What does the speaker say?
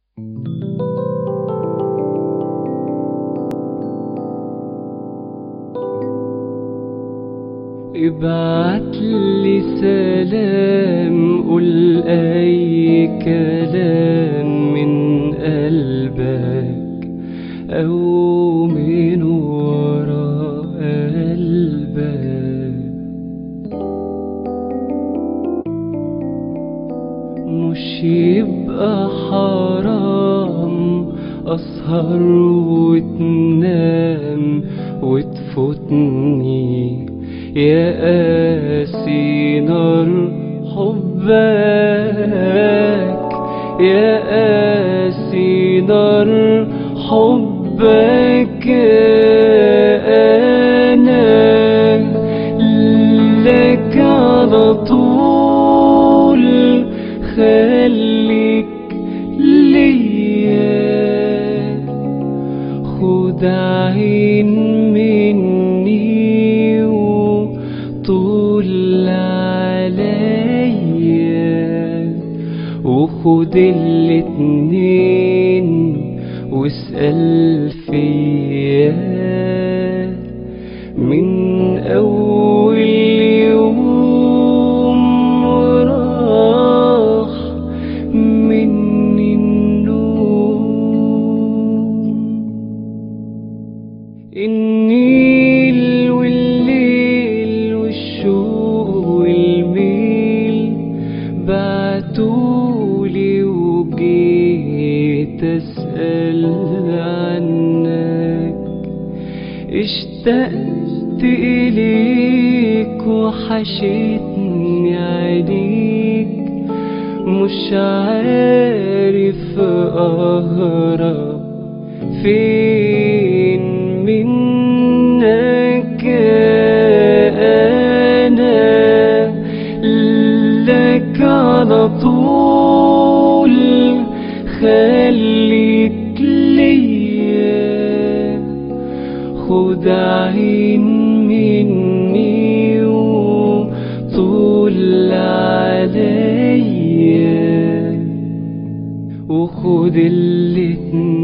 ابعت لي سلام قول اي كلام من قلبك او من ورا قلبك مش يبقى حرام اسهر وتنام وتفوتني يا قاسي نار حبك يا قاسي نار حبك انا لك على طول خليك ليا خد عين مني وطول عليا وخد الاتنين واسأل فيا من أول يوم راح مني النوم النيل والليل والشوق والميل بعتولي وجيت أسأل عنك اشتقت إليك وحشتني عينيك مش عارف أهرب فين منك أنا لك على طول خليك ليا خد عين مني وطول عليا وخد الاتنين